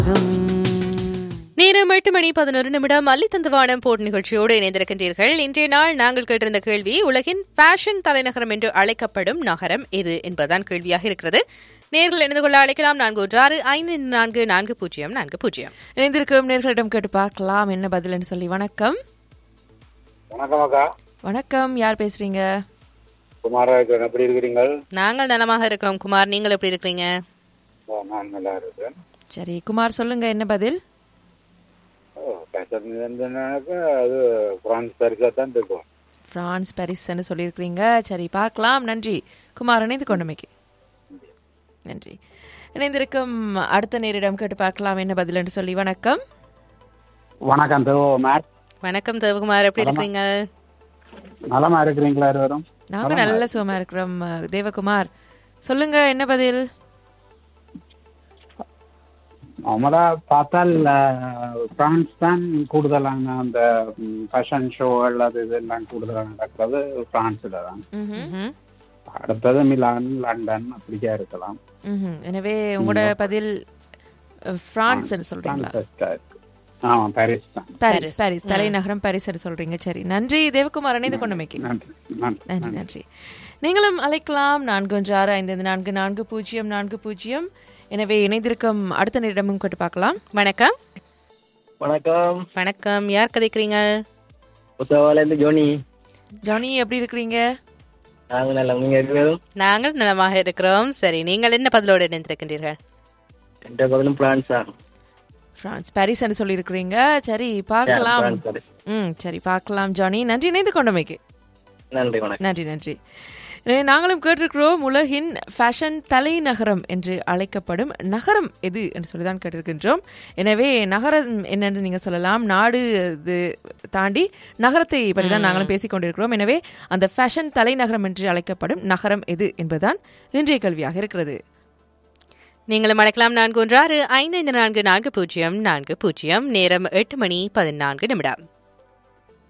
நேரம் எட்டு மணி பதினொரு நிமிடம் மல்லி தந்துவானம் போட் நிகழ்ச்சியோடு இணைந்திருக்கின்றீர்கள் இன்றைய நாள் நாங்கள் கேட்டிருந்த கேள்வி உலகின் ஃபேஷன் தலைநகரம் என்று அழைக்கப்படும் நகரம் எது என்பதுதான் கேள்வியாக இருக்கிறது நேர்கள் இணைந்து கொள்ள அழைக்கலாம் நான்கு ஒன்று ஆறு ஐந்து நான்கு நான்கு பூஜ்ஜியம் நான்கு பூஜ்ஜியம் இணைந்திருக்கும் நேர்களிடம் கேட்டு பார்க்கலாம் என்ன பதில்னு சொல்லி வணக்கம் வணக்கம் அக்கா வணக்கம் யார் பேசுறீங்க குமாரராஜன் எப்படி இருக்கிறீங்க நாங்கள் நலமாக இருக்கிறோம் குமார் நீங்கள் எப்படி இருக்கிறீங்க ஓ, நான் நல்லா இருக்கேன் சரி குமார் சொல்லுங்க என்ன பதில் ஓ, பேசுறது என்னன்னாக்கா அது பிரான்ஸ் பரிசாக தான் இருக்கும் பிரான்ஸ் பாரிஸ்ன்னு சொல்லியிருக்கிறீங்க சரி பார்க்கலாம் நன்றி குமார் இணைந்து கொண்டமைக்கு நன்றி இணைந்திருக்கும் அடுத்த நேரிடம் கேட்டு பார்க்கலாம் என்ன பதில் என்று சொல்லி வணக்கம் வணக்கம் தேவோ மேட் வணக்கம் தேவகுமார் எப்படி இருக்கிறீங்க நலமா இருக்கிறீங்களா இருவரும் நாங்க நல்ல சுகமா இருக்கிறோம் அஹ், தேவகுமார் சொல்லுங்க என்ன பதில் நம்மளா பார்த்தால் அஹ், பிரான்ஸ் தான் கூடுதலான அந்த ஃபேஷன் ஷோகள் அது இதெல்லாம் கூடுதலாக நடக்கிறது பிரான்ஸில் தான் ம்ஹும். ம்ஹும். அடுத்தது மிலான் லண்டன் அப்படிக்கா இருக்கலாம் ம்ஹும். எனவே உங்களோட பதில் அஹ், பிரான்ஸ்ன்னு சொல்றீங்களா பிரான்ஸ் best ஆ இருக்கு. ஆமா பாரிஸ் தான் பாரிஸ் பாரிஸ் தலைநகரம் பாரிஸ் என்று சொல்றீங்க சரி நன்றி தேவகுமார் இணைந்து கொண்டமைக்கு நன்றி நன்றி நன்றி நன்றி நீங்களும் அழைக்கலாம் நான்கு ஒன்று ஆறு ஐந்து ஐந்து நான்கு நான்கு பூஜ்ஜியம் நான்கு பூஜ்ஜியம் எனவே இணைந்திருக்கும் அடுத்த நேரிடமும் கேட்டு பார்க்கலாம் வணக்கம் வணக்கம் வணக்கம் யார் கதைக்கிறீங்க புத்தகவாலேருந்து ஜோனி ஜானி எப்படி இருக்கிறீங்க நாங்கள் நல்லா நீங்க இருக்கிறதும் நாங்கள் நலமாக இருக்கிறோம் சரி நீங்கள் என்ன பதிலோடு இணைந்திருக்கின்றீர்கள் எந்த பதிலும் பிரான்ஸ் தான் பிரான்ஸ் பாரிஸ் என்று சொல்லியிருக்கிறீங்க சரி பார்க்கலாம் பிரான்ஸ் அது. ம் சரி பார்க்கலாம் ஜானி நன்றி இணைந்து கொண்டமைக்கு நன்றி வணக்கம் நன்றி நன்றி எனவே நாங்களும் கேட்டிருக்கிறோம் உலகின் ஃபேஷன் தலைநகரம் என்று அழைக்கப்படும் நகரம் எது என்று சொல்லி தான் கேட்டிருக்கின்றோம் எனவே நகரம் என்னென்று நீங்கள் சொல்லலாம் நாடு இது தாண்டி நகரத்தை பற்றி தான் நாங்களும் பேசிக் கொண்டிருக்கிறோம் எனவே அந்த ஃபேஷன் தலைநகரம் என்று அழைக்கப்படும் நகரம் எது என்பதுதான் இன்றைய கேள்வியாக இருக்கிறது நீங்களும் அழைக்கலாம் நான்கு ஒன்று ஆறு ஐந்து ஐந்து நான்கு நான்கு பூஜ்ஜியம் நான்கு பூஜ்ஜியம் நேரம் எட்டு மணி பதினான்கு நிமிடம்